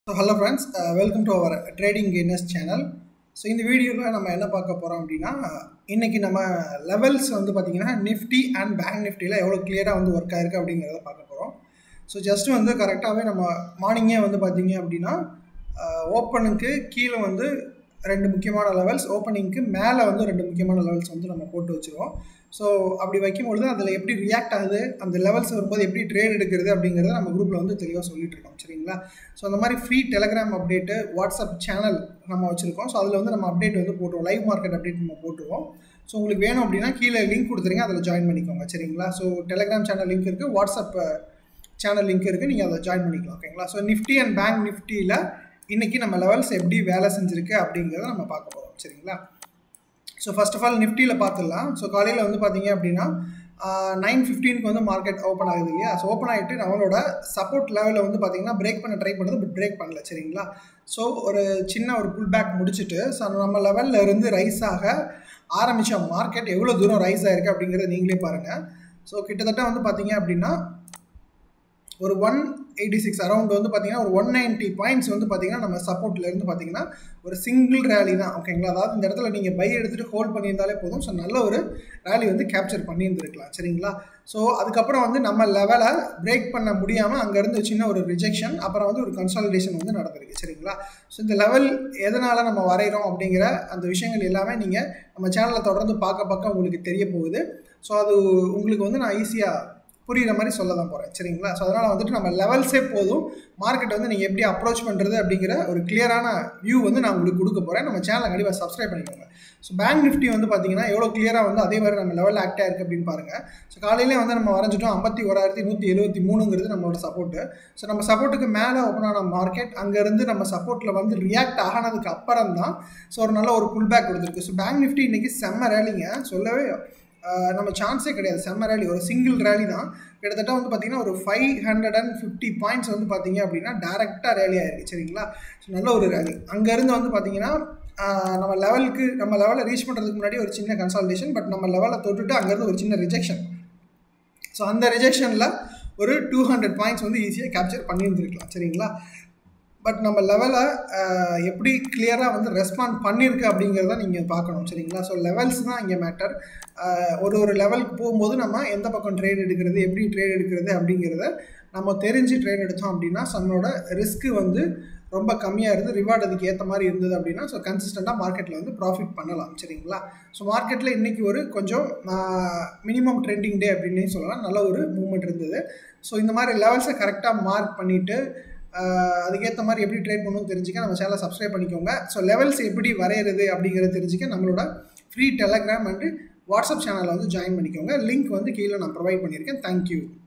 so hello friends welcome to our trading gainers channel so இந்த வீடியோவில் நம்ம என்ன பார்க்க போகிறோம் அப்படின்னா இன்றைக்கி நம்ம லெவல்ஸ் வந்து பார்த்திங்கன்னா நிஃப்டி அண்ட் பேங்க் நிஃப்டியில் எவ்வளோ கிளியராக வந்து ஒர்க் ஆயிருக்கு அப்படிங்கிறத பார்க்க போகிறோம் ஸோ ஜஸ்ட் வந்து கரெக்டாகவே நம்ம மார்னிங்கே வந்து பார்த்திங்க அப்படின்னா ஓப்பனுக்கு கீழே வந்து ரெண்டு முக்கியமான லெவல்ஸ் ஓப்பனிங்க்கு மேலே வந்து ரெண்டு முக்கியமான லெவல்ஸ் வந்து நம்ம போட்டு வச்சுருவோம் ஸோ அப்படி வைக்கும் பொழுது அதில் எப்படி ரியாக்ட் ஆகுது அந்த லெவல்ஸ் வரும்போது எப்படி ட்ரேட் எடுக்கிறது அப்படிங்கிறத நம்ம குரூப்பில் வந்து தெளிவாக சொல்லிட்டு இருக்கோம் சரிங்களா ஸோ அந்த மாதிரி free Telegram update WhatsApp channel நம்ம வச்சுருக்கோம் ஸோ அதில் வந்து நம்ம அப்டேட் வந்து போட்டுருவோம் லைவ் மார்க்கெட் அப்டேட் நம்ம போட்டுருவோம் ஸோ உங்களுக்கு வேணும் அப்படின்னா கீழே லிங்க் கொடுத்துருங்க அதில் ஜாயின் பண்ணிக்கோங்க சரிங்களா ஸோ டெலகிராம் சேனல் லிங்க் இருக்குது வாட்ஸ்அப் சேனல் லிங்க் இருக்குது நீங்கள் அதை ஜாயின் பண்ணிக்கலாம் ஓகேங்களா ஸோ நிஃப்டி அண்ட் பேங்க் நிஃப்டியில் இன்றைக்கி நம்ம லெவல்ஸ் எப்படி வேலை செஞ்சுருக்கு அப்படிங்கிறத நம்ம பார்க்க போகிறோம் சரிங்களா ஸோ ஃபர்ஸ்ட் ஆஃப் ஆல் நிஃப்டியில் பார்த்துடலாம் ஸோ காலையில் வந்து பார்த்தீங்க அப்படின்னா நைன் ஃபிஃப்டீனுக்கு வந்து மார்க்கெட் ஓப்பன் ஆகுது இல்லையா ஸோ ஓப்பன் ஆகிட்டு நம்மளோட சப்போர்ட் லெவலில் வந்து பார்த்தீங்கன்னா பிரேக் பண்ண ட்ரை பண்ணுறது பட் பிரேக் பண்ணல சரிங்களா ஸோ ஒரு சின்ன ஒரு புல் பேக் முடிச்சுட்டு ஸோ நம்ம லெவலில் இருந்து ரைஸ் ஆக ஆரம்பித்த மார்க்கெட் எவ்வளோ தூரம் ரைஸ் ஆகிருக்கு அப்படிங்கிறத நீங்களே பாருங்கள் ஸோ கிட்டத்தட்ட வந்து பார்த்தீங்க அப்படின்னா ஒரு ஒன் எயிட்டி சிக்ஸ் அரௌண்ட் வந்து பார்த்தீங்கன்னா ஒரு ஒன் நைன்ட்டி பாயிண்ட்ஸ் வந்து பார்த்தீங்கன்னா நம்ம சப்போர்ட்லேருந்து பார்த்தீங்கன்னா ஒரு சிங்கிள் ரேலி தான் ஓகேங்களா அதாவது இந்த இடத்துல நீங்கள் பை எடுத்துகிட்டு ஹோல்ட் பண்ணியிருந்தாலே போதும் ஸோ நல்ல ஒரு ரேலி வந்து கேப்சர் பண்ணியிருந்துருக்கலாம் சரிங்களா ஸோ அதுக்கப்புறம் வந்து நம்ம லெவலை பிரேக் பண்ண முடியாமல் அங்கேருந்து சின்ன ஒரு ரிஜெக்ஷன் அப்புறம் வந்து ஒரு கன்சாலிடேஷன் வந்து நடந்திருக்கு சரிங்களா ஸோ இந்த லெவல் எதனால் நம்ம வரைகிறோம் அப்படிங்கிற அந்த விஷயங்கள் எல்லாமே நீங்கள் நம்ம சேனலை தொடர்ந்து பார்க்க பார்க்க உங்களுக்கு தெரிய போகுது ஸோ அது உங்களுக்கு வந்து நான் ஈஸியாக புரிகிற மாதிரி சொல்ல தான் போகிறேன் சரிங்களா ஸோ அதனால் வந்துட்டு நம்ம லெவல்ஸே போதும் மார்க்கெட் வந்து நீங்கள் எப்படி அப்ரோச் பண்ணுறது அப்படிங்கிற ஒரு கிளியரான வியூ வந்து நான் உங்களுக்கு கொடுக்க போகிறேன் நம்ம சேனலை கண்டிப்பாக சப்ஸ்கிரைப் பண்ணிக்கோங்க ஸோ பேங்க் நிஃப்டி வந்து பார்த்தீங்கன்னா எவ்வளோ கிளியராக வந்து அதே மாதிரி நம்ம லெவலில் ஆக்டாக இருக்குது அப்படின்னு பாருங்கள் ஸோ காலையிலே வந்து நம்ம வரைஞ்சிட்டோம் ஐம்பத்தி ஓராயிரத்தி நூற்றி எழுபத்தி மூணுங்கிறது நம்மளோட சப்போர்ட்டு ஸோ நம்ம சப்போர்ட்டுக்கு மேலே ஓப்பன் ஆன மார்க்கெட் அங்கேருந்து நம்ம சப்போர்ட்டில் வந்து ரியாக்ட் ஆகினதுக்கு அப்புறம் தான் ஸோ ஒரு நல்ல ஒரு புல் பேக் கொடுத்துருக்கு ஸோ பேங்க் நிஃப்டி இன்றைக்கி செம்ம ரேலிங்க சொல்லவே நம்ம சான்ஸே கிடையாது செம்ம ரேலி ஒரு சிங்கிள் ரேலி தான் கிட்டத்தட்ட வந்து பார்த்திங்கன்னா ஒரு five hundred and fifty points வந்து பார்த்தீங்க அப்படின்னா டேரெக்டாக ரேலி ஆயிருக்கு சரிங்களா ஸோ நல்ல ஒரு ரேலி அங்கேருந்து வந்து பார்த்திங்கன்னா நம்ம லெவலுக்கு நம்ம லெவலை ரீச் பண்ணுறதுக்கு முன்னாடி ஒரு சின்ன கன்சால்டேஷன் பட் நம்ம லெவலை தொட்டுட்டு அங்கேருந்து ஒரு சின்ன ரிஜெக்ஷன் ஸோ அந்த ரிஜெக்ஷனில் ஒரு டூ ஹண்ட்ரட் பாயிண்ட்ஸ் வந்து ஈஸியாக கேப்சர் பண்ணியிருந்துருக்கலாம் சரிங்களா பட் நம்ம லெவலை எப்படி கிளியராக வந்து ரெஸ்பாண்ட் பண்ணியிருக்கு அப்படிங்கிறத நீங்கள் பார்க்கணும் சரிங்களா ஸோ லெவல்ஸ் தான் இங்கே மேட்டர் ஒரு ஒரு லெவலுக்கு போகும்போது நம்ம எந்த பக்கம் ட்ரேட் எடுக்கிறது எப்படி ட்ரேட் எடுக்கிறது அப்படிங்கிறத நம்ம தெரிஞ்சு ட்ரேட் எடுத்தோம் அப்படின்னா நம்மளோட ரிஸ்க்கு வந்து ரொம்ப கம்மியாக இருந்து ரிவார்டு அதுக்கு ஏற்ற மாதிரி இருந்தது அப்படின்னா ஸோ கன்சிஸ்டண்ட்டாக மார்க்கெட்டில் வந்து ப்ராஃபிட் பண்ணலாம் சரிங்களா ஸோ மார்க்கெட்டில் இன்றைக்கி ஒரு கொஞ்சம் மினிமம் ட்ரெண்டிங் டே அப்படின்னே சொல்லலாம் நல்ல ஒரு மூவ்மெண்ட் இருந்தது ஸோ இந்த மாதிரி லெவல்ஸை கரெக்டாக மார்க் பண்ணிவிட்டு அதுக்கேற்ற மாதிரி எப்படி ட்ரேட் பண்ணணும்னு தெரிஞ்சுக்க நம்ம சேனலை சப்ஸ்கிரைப் பண்ணிக்கோங்க ஸோ லெவல்ஸ் எப்படி வரைகிறது அப்படிங்கிறத தெரிஞ்சுக்க நம்மளோட ஃப்ரீ டெலகிராம் அண்டு வாட்ஸ்அப் சேனலில் வந்து ஜாயின் பண்ணிக்கோங்க லிங்க் வந்து கீழே நான் ப்ரொவைட் பண்ணியிருக்கேன் தேங்க்யூ